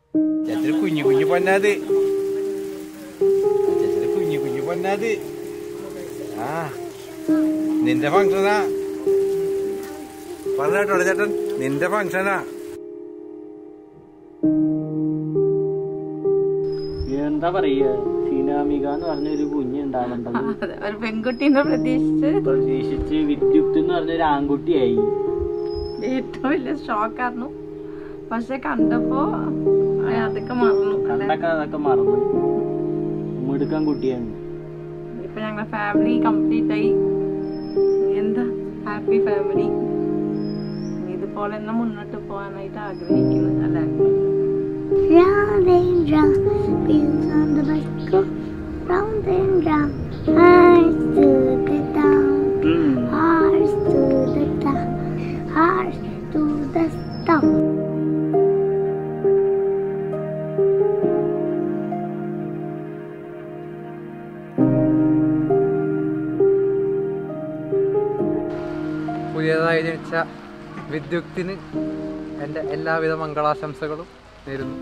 ചേച്ചി കുഞ്ഞു കുഞ്ഞു പൊന്നാത് ചേച്ചി കുഞ്ഞു കുഞ്ഞു പൊന്നാത് ആ നിന്റെ ഫംഗ്ഷനാ പറഞ്ഞോ ചേട്ടൻ നിന്റെ ഫംഗ്ഷനാ എന്താ പറയാ സിനാമിക എന്ന് പറഞ്ഞ ഒരു കുഞ്ഞ് ഉണ്ടാവേണ്ടത് അതെ, ഒരു പെൺകുട്ടീനെ പ്രതീക്ഷിച്ച് പ്രതീക്ഷിച്ച് വിദ്യുത്ത് എന്ന് പറഞ്ഞ ഒരു ആൺകുട്ടിയായി ഏറ്റവും വലിയ ഷോക്കായിരുന്നു പക്ഷെ കണ്ടപ്പോ അതൊക്കെ മറന്നു അല്ലെ കണ്ടൊക്കെ അതൊക്കെ മറന്നു മിടുക്കാൻ കുട്ടിയാണ് ഇപ്പൊ ഞങ്ങളുടെ ഫാമിലി കംപ്ലീറ്റ് ആയി എന്താ ഹാപ്പി ഫാമിലി ഇതുപോലെ തന്നെ മുന്നോട്ട് പോകാനായിട്ട് ആഗ്രഹിക്കുന്നു അല്ലെ Round and round, wheels on the bicycle. Round and round, hearts to the town, hearts to the town, hearts to the stop. പുതിയതായി ജനിച്ച വിദ്യുക്തിന് എൻ്റെ എല്ലാവിധ മംഗളാശംസകളും നേരുന്നു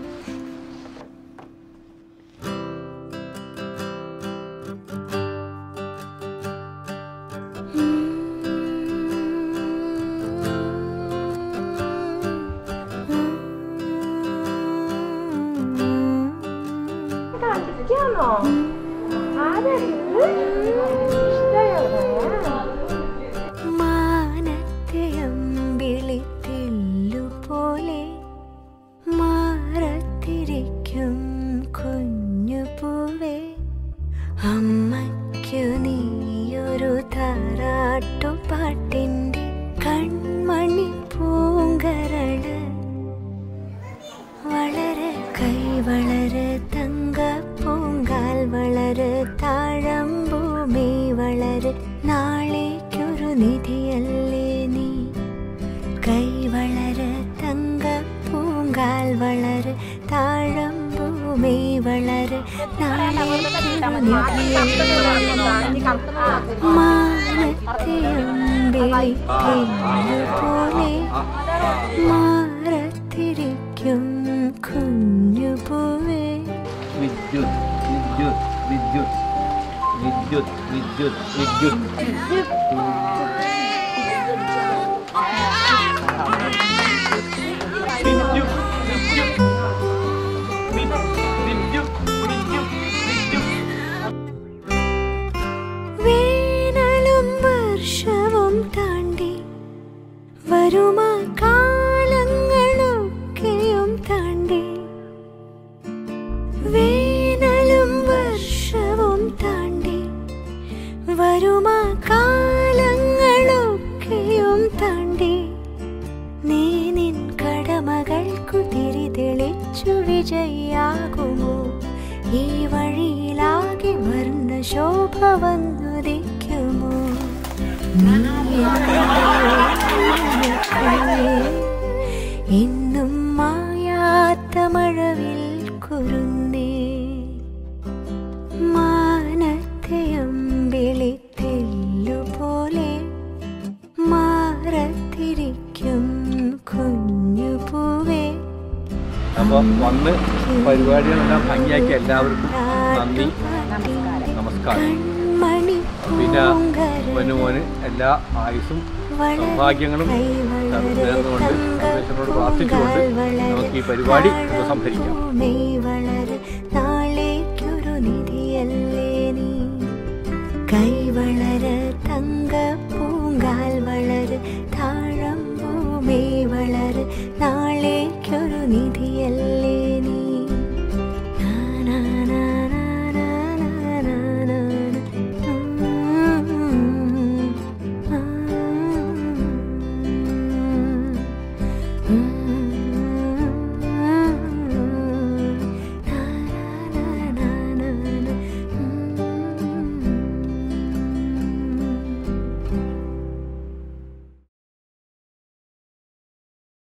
കാണിച്ചിരിക്കാണോ ആരാ മാനത്തെ അമ്പിളിത്തില്ലുപോലെ മാറത്തിരിക്കും കുഞ്ഞു പൂവേ അമ്മയ്ക്കു നീയൊരു താരാട്ടുപാട്ടിൻ്റെ കൺമണി പൂങ്കരള് വളര് കൈ വളര് തങ്ക പൂങ്കാൽ വളര് താഴമ്പൂമി വളര് നാളേക്കൊരു നിധിയല്ലേ നീ കൈ വളര് തങ്ക പൂങ്കാൽ വളര് താഴമ്പൂമി വളര് നാളേക്കൊരു നിധിയല്ലേ മാനത്തിയമ്പിളിപോലെ മാറത്തിരിക്കും കുഞ്ഞു പൂവേ വിദ്യുത് വിദ്യുത് വിദ്യുത് വിദ്യുത് വിദ്യുത് വിദ്യുത് വേനലും വർഷവും താണ്ടി വരുമാ കാലങ്ങളൊക്കെയും താണ്ടി വേനലും വർഷവും താണ്ടി വരുമാ കാലങ്ങളൊക്കെയും താണ്ടി നീ നിൻ കടമകൾക്കു തിരി തെളിച്ചു വിജയാകുമോ ഈ വഴിയിലാകെ വർണ്ണ ശോഭ വന്നുദിക്കുമോ നീ എൻ്റെ ഇന്നും മായാത്ത മഴവിൽ കുരുന്നേ മാനത്തെ അമ്പിളിത്തെല്ലുപോലെ മാറത്തിരിക്കും കുഞ്ഞു പൂവേ അപ്പൊ വന്ന് പരിപാടികളെല്ലാം ഭംഗിയാക്കി എല്ലാവർക്കും നന്ദി നമസ്കാരം കൺമണി പിന്നെ പൊന്നു മോന് എല്ലാ ആയുസ്സും സൗഭാഗ്യങ്ങളും നേർന്നുകൊണ്ട് സർവേശ്വരനോട് പ്രാർത്ഥിച്ചുകൊണ്ട് നമുക്ക് ഈ പരിപാടി ഉപസംഹരിക്കാം വളര് നാളേക്കൊരു നിധിയല്ലേ നീ കൈ വളര്